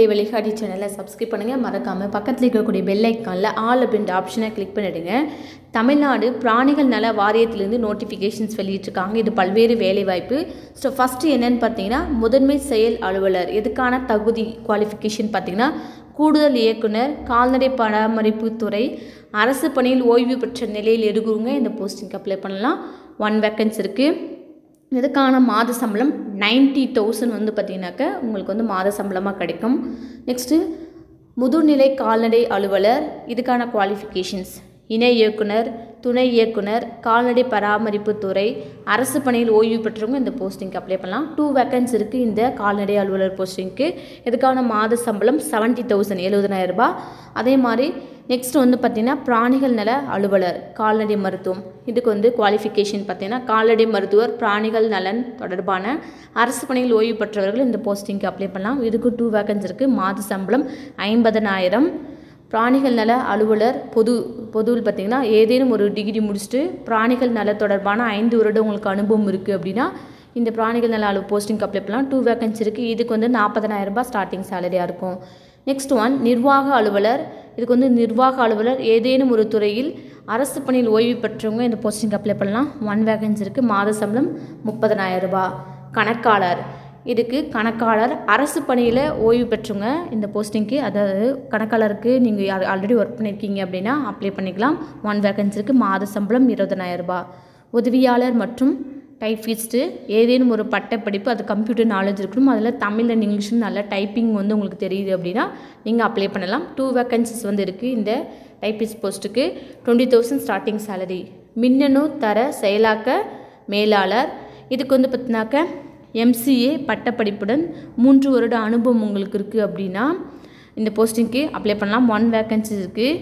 வேலை வழிகாட்டி சேனலை சப்ஸ்கிரைப் பண்ணுங்கள் மறக்காமல் பக்கத்தில் இருக்கக்கூடிய பெல் ஐக்கானில் ஆல் அப்படின்ற ஆப்ஷனை கிளிக் பண்ணிவிடுங்க தமிழ்நாடு பிராணிகள் நல வாரியத்திலேருந்து நோட்டிஃபிகேஷன்ஸ் வெளியிட்டிருக்காங்க இது பல்வேறு வேலைவாய்ப்பு ஸோ ஃபஸ்ட்டு என்னன்னு பார்த்தீங்கன்னா முதன்மை செயல் அலுவலர் எதுக்கான தகுதி குவாலிஃபிகேஷன் பார்த்தீங்கன்னா கூடுதல் இயக்குனர் கால்நடை பராமரிப்பு துறை அரசு பணியில் ஓய்வு பெற்ற நிலையில் இருக்கிறவங்க இந்த போஸ்டிங்க்கு அப்ளை பண்ணலாம் ஒன் வேக்கன்ஸ் இருக்குது இதுக்கான மாத சம்பளம் நைன்ட்டி தௌசண்ட் வந்து பார்த்தீங்கன்னாக்க உங்களுக்கு வந்து மாத சம்பளமாக கிடைக்கும் நெக்ஸ்ட்டு முதுநிலை கால்நடை அலுவலர் இதுக்கான குவாலிஃபிகேஷன்ஸ் இணை இயக்குனர் துணை இயக்குனர் கால்நடை பராமரிப்பு துறை அரசு பணியில் ஓய்வு பெற்றவங்க இந்த போஸ்டிங்க்கு அப்ளை பண்ணலாம் டூ வேக்கன்ஸ் இருக்குது இந்த கால்நடை அலுவலர் போஸ்டிங்க்கு இதுக்கான மாத சம்பளம் செவன்ட்டி தௌசண்ட் எழுபதனாயிரம் ரூபாய் அதே மாதிரி நெக்ஸ்ட் வந்து பார்த்திங்கன்னா பிராணிகள் நல அலுவலர் கால்நடை மருத்துவம் இதுக்கு வந்து குவாலிஃபிகேஷன் பார்த்தீங்கன்னா கால்நடை மருத்துவர் பிராணிகள் நலன் தொடர்பான அரசு பணியில் ஓய்வு பெற்றவர்கள் இந்த போஸ்டிங்க்கு அப்ளை பண்ணலாம் இதுக்கு டூ வேக்கன்ஸ் இருக்குது மாத சம்பளம் ஐம்பதனாயிரம் பிராணிகள் நல அலுவலர் பொது பொதுவில் பார்த்திங்கன்னா ஏதேனும் ஒரு டிகிரி முடிச்சுட்டு பிராணிகள் நல தொடர்பான ஐந்து வருடம் உங்களுக்கு அனுபவம் இருக்குது அப்படின்னா இந்த பிராணிகள் நல அலு போஸ்டிங்க்கு அப்ளை பண்ணலாம் டூ வேக்கன்ஸ் இருக்குது இதுக்கு வந்து நாற்பதனாயிரம் ரூபாய் ஸ்டார்டிங் சேலரியாக இருக்கும் நெக்ஸ்ட் ஒன் நிர்வாக அலுவலர் இதுக்கு வந்து நிர்வாக அலுவலர் ஏதேனும் ஒரு துறையில் அரசு பணியில் ஓய்வு பெற்றவங்க இந்த போஸ்டிங் அப்ளை பண்ணலாம் ஒன் வேகன்ஸ் இருக்குது மாத சம்பளம் முப்பதனாயிரம் ரூபாய் கணக்காளர் இதுக்கு கணக்காளர் அரசு பணியில் ஓய்வு பெற்றவங்க இந்த போஸ்டிங்க்கு அதாவது கணக்காளருக்கு நீங்கள் ஆல்ரெடி ஒர்க் பண்ணியிருக்கீங்க அப்படின்னா அப்ளை பண்ணிக்கலாம் ஒன் வேகன்ஸ் இருக்குது மாத சம்பளம் இருபதனாயிரம் ரூபாய் உதவியாளர் மற்றும் டைப்பிஸ்ட்டு ஏதேனும் ஒரு பட்டப்படிப்பு அது கம்ப்யூட்டர் நாலேஜ் இருக்கணும் அதில் தமிழ் அண்ட் இங்கிலீஷும் நல்லா டைப்பிங் வந்து உங்களுக்கு தெரியுது அப்படின்னா நீங்கள் அப்ளை பண்ணலாம் டூ வேக்கன்சிஸ் வந்து இருக்குது இந்த டைப்பிஸ்ட் போஸ்ட்டுக்கு டுவெண்ட்டி தௌசண்ட் ஸ்டார்டிங் சேலரி மின்னணு தர செயலாக்க மேலாளர் இதுக்கு வந்து பார்த்தினாக்க எம்சிஏ பட்டப்படிப்புடன் மூன்று வருட அனுபவம் உங்களுக்கு இருக்குது அப்படின்னா இந்த போஸ்டிங்க்கு அப்ளை பண்ணலாம் ஒன் வேக்கன்சி இருக்குது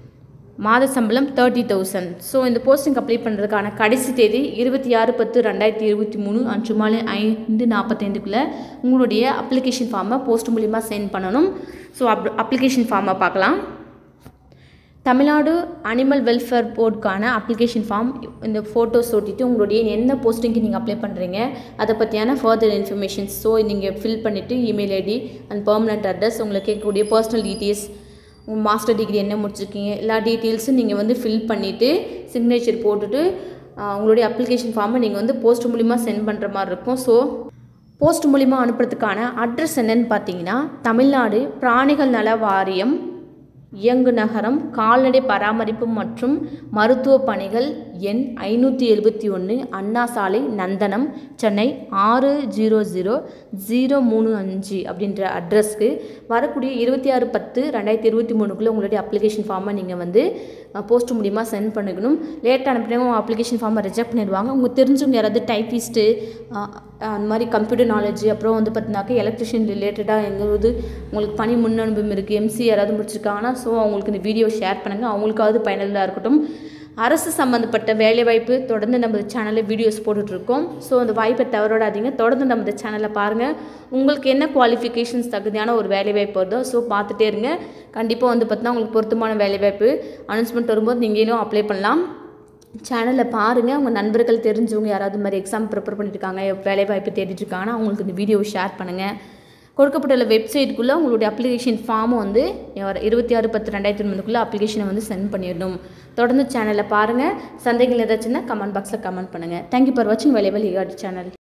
மாத சம்பளம் தேர்ட்டி தௌசண்ட் ஸோ இந்த போஸ்டிங் அப்ளை பண்ணுறதுக்கான கடைசி தேதி இருபத்தி ஆறு பத்து ரெண்டாயிரத்தி இருபத்தி மூணு அன்று மாலை ஐந்து நாற்பத்தைந்துக்குள்ளே உங்களுடைய அப்ளிகேஷன் ஃபார்மை போஸ்ட் மூலிமா சென்ட் பண்ணணும் ஸோ அப் அப்ளிகேஷன் ஃபார்மை பார்க்கலாம் தமிழ்நாடு அனிமல் வெல்ஃபேர் போர்டுக்கான அப்ளிகேஷன் ஃபார்ம் இந்த ஃபோட்டோஸ் ஒட்டிட்டு உங்களுடைய எந்த போஸ்டிங்க்கு நீங்கள் அப்ளை பண்ணுறீங்க அதை பற்றியான ஃபர்தர் இன்ஃபர்மேஷன்ஸ் ஸோ நீங்கள் ஃபில் பண்ணிவிட்டு email ID and permanent address உங்களுக்கு கேட்கக்கூடிய பர்சனல் டீட்டெயில்ஸ் உங்கள் மாஸ்டர் டிகிரி என்ன முடிச்சிருக்கீங்க எல்லா டீட்டெயில்ஸும் நீங்கள் வந்து ஃபில் பண்ணிவிட்டு சிக்னேச்சர் போட்டுட்டு உங்களுடைய அப்ளிகேஷன் ஃபார்மை நீங்கள் வந்து போஸ்ட் மூலிமா சென்ட் பண்ணுற மாதிரி இருக்கும் ஸோ போஸ்ட் மூலிமா அனுப்புறதுக்கான அட்ரஸ் என்னன்னு பார்த்தீங்கன்னா தமிழ்நாடு பிராணிகள் நல வாரியம் இயங்கு நகரம் கால்நடை பராமரிப்பு மற்றும் மருத்துவ பணிகள் எண் ஐநூற்றி எழுபத்தி ஒன்று அண்ணா சாலை நந்தனம் சென்னை ஆறு ஜீரோ ஜீரோ ஜீரோ மூணு அஞ்சு அப்படின்ற அட்ரஸ்க்கு வரக்கூடிய இருபத்தி ஆறு பத்து ரெண்டாயிரத்தி இருபத்தி மூணுக்குள்ளே உங்களுடைய அப்ளிகேஷன் ஃபார்மை நீங்கள் வந்து போஸ்ட் மூலிமா சென்ட் பண்ணிக்கணும் லேட்டாக அனுப்பினா உங்கள் அப்ளிகேஷன் ஃபார்மை ரிஜெக்ட் பண்ணிடுவாங்க உங்கள் தெரிஞ்சவங்க யாராவது டைப்பிஸ்ட்டு அந்த மாதிரி கம்ப்யூட்டர் நாலேஜ் அப்புறம் வந்து பார்த்தினாக்கா எலக்ட்ரிஷியன் ரிலேட்டடாக எங்காவது உங்களுக்கு பணி முன் அனுபவம் இருக்குது எம்சி யாராவது முடிச்சிருக்காங்கன்னா ஸோ அவங்களுக்கு இந்த வீடியோ ஷேர் பண்ணுங்கள் அவங்களுக்காவது பயனுள்ளதாக இருக்கட்டும் அரசு சம்மந்தப்பட்ட வேலைவாய்ப்பு தொடர்ந்து நமது சேனலில் வீடியோஸ் போட்டுட்ருக்கோம் ஸோ அந்த வாய்ப்பை தவறோடாதீங்க தொடர்ந்து நமது சேனலை பாருங்கள் உங்களுக்கு என்ன குவாலிஃபிகேஷன்ஸ் தகுதியான ஒரு வேலைவாய்ப்பு வருதோ ஸோ பார்த்துட்டே இருங்க கண்டிப்பாக வந்து பார்த்தீங்கன்னா உங்களுக்கு பொருத்தமான வேலைவாய்ப்பு அனௌன்ஸ்மெண்ட் வரும்போது நீங்களும் அப்ளை பண்ணலாம் சேனலை பாருங்கள் உங்கள் நண்பர்கள் தெரிஞ்சவங்க யாராவது மாதிரி எக்ஸாம் ப்ரிப்பேர் பண்ணிட்டுருக்காங்க வேலைவாய்ப்பு தேடிட்டுருக்காங்கன்னா அவங்களுக்கு இந்த வீடியோவை ஷேர் பண்ணுங்கள் கொடுக்கப்பட்டுள்ள வெப்சைட்டுக்குள்ளே உங்களுடைய அப்ளிகேஷன் ஃபார்மை வந்து இருபத்தி ஆறு பத்து ரெண்டாயிரத்தி ஒன்பதுக்குள்ளே அப்ளிகேஷனை வந்து சென்ட் பண்ணிடணும் தொடர்ந்து சேனலை பாருங்கள் சந்தேகங்கள் ஏதாச்சுன்னா கமெண்ட் பாக்ஸில் கமெண்ட் பண்ணுங்கள் தேங்க்யூ ஃபார் வாட்சிங் வேலைவல் ஈகாட் சேனல்